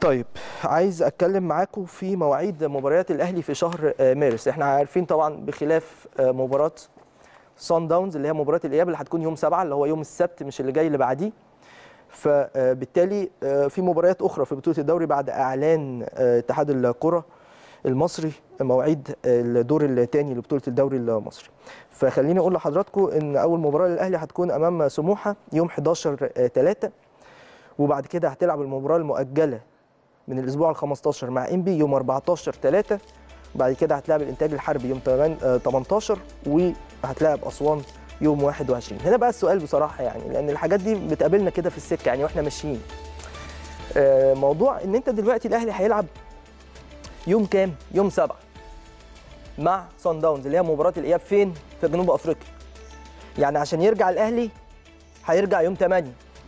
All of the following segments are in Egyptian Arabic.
طيب عايز اتكلم معاكم في مواعيد مباريات الاهلي في شهر آه، مارس احنا عارفين طبعا بخلاف آه، مباراه سان داونز اللي هي مباراه الاياب اللي هتكون يوم سبعة اللي هو يوم السبت مش اللي جاي اللي بعديه فبالتالي آه، في مباريات اخرى في بطوله الدوري بعد اعلان آه، اتحاد الكره المصري مواعيد الدور الثاني لبطوله الدوري المصري فخليني اقول لحضراتكم ان اول مباراه للاهلي هتكون امام سموحه يوم 11 3 وبعد كده هتلعب المباراه المؤجله من الاسبوع ال 15 مع انبي يوم 14 3 بعد كده هتلعب الانتاج الحربي يوم 8 آه، 18 وهتلاعب اسوان يوم 21 هنا بقى السؤال بصراحه يعني لان الحاجات دي بتقابلنا كده في السكه يعني واحنا ماشيين آه، موضوع ان انت دلوقتي الاهلي هيلعب يوم كام يوم 7 مع سان داونز اللي هي مباراه الاياب فين في جنوب افريقيا يعني عشان يرجع الاهلي هيرجع يوم 8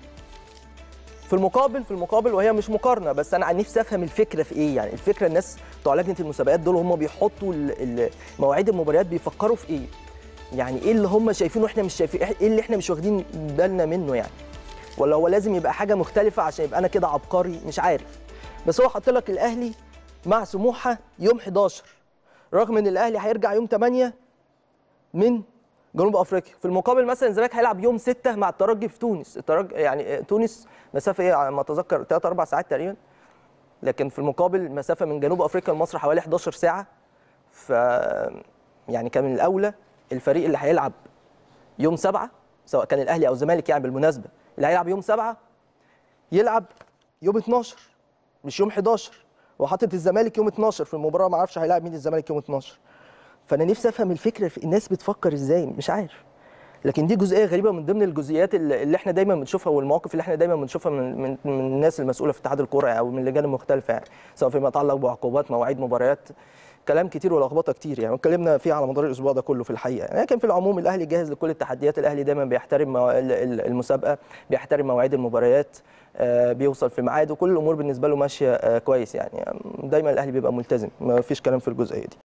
في المقابل في المقابل وهي مش مقارنه بس انا عن نفسي افهم الفكره في ايه يعني الفكره الناس بتوع لجنه المسابقات دول هم بيحطوا ال- ال- مواعيد المباريات بيفكروا في ايه يعني ايه اللي هم شايفينه واحنا مش شايفين ايه اللي احنا مش واخدين بالنا منه يعني ولا هو لازم يبقى حاجه مختلفه عشان يبقى انا كده عبقري مش عارف بس هو حاط لك الاهلي مع سموحه يوم 11 رغم ان الاهلي هيرجع يوم 8 من جنوب افريقيا في المقابل مثلا الزمالك هيلعب يوم 6 مع الترجي في تونس الترجي يعني تونس مسافه ايه على ما اتذكر 3 4 ساعات تقريبا لكن في المقابل مسافه من جنوب افريقيا لمصر حوالي 11 ساعه ف يعني كان من الاولى الفريق اللي هيلعب يوم 7 سواء كان الاهلي او الزمالك يعني بالمناسبه اللي هيلعب يوم 7 يلعب يوم 12 مش يوم 11 وحاطط الزمالك يوم 12 في المباراه ما اعرفش هيلاعب مين الزمالك يوم 12 فانا نفسي افهم الفكره في الناس بتفكر ازاي مش عارف لكن دي جزئيه غريبه من ضمن الجزئيات اللي اللي احنا دايما بنشوفها والمواقف اللي احنا دايما بنشوفها من من, من الناس المسؤوله في اتحاد الكره او من اللجان المختلفه يعني سواء فيما يتعلق بعقوبات مواعيد مباريات كلام كتير ولخبطه كتير يعني اتكلمنا فيه على مدار الاسبوع ده كله في الحقيقه يعني لكن في العموم الاهلي جاهز لكل التحديات الاهلي دايما بيحترم مو- ال- ال- المسابقه بيحترم مواعيد المباريات آه، بيوصل في ميعاد وكل الامور بالنسبه له ماشيه آه، كويس يعني دايما الاهلي بيبقى ملتزم ما فيش كلام في الجزئيه دي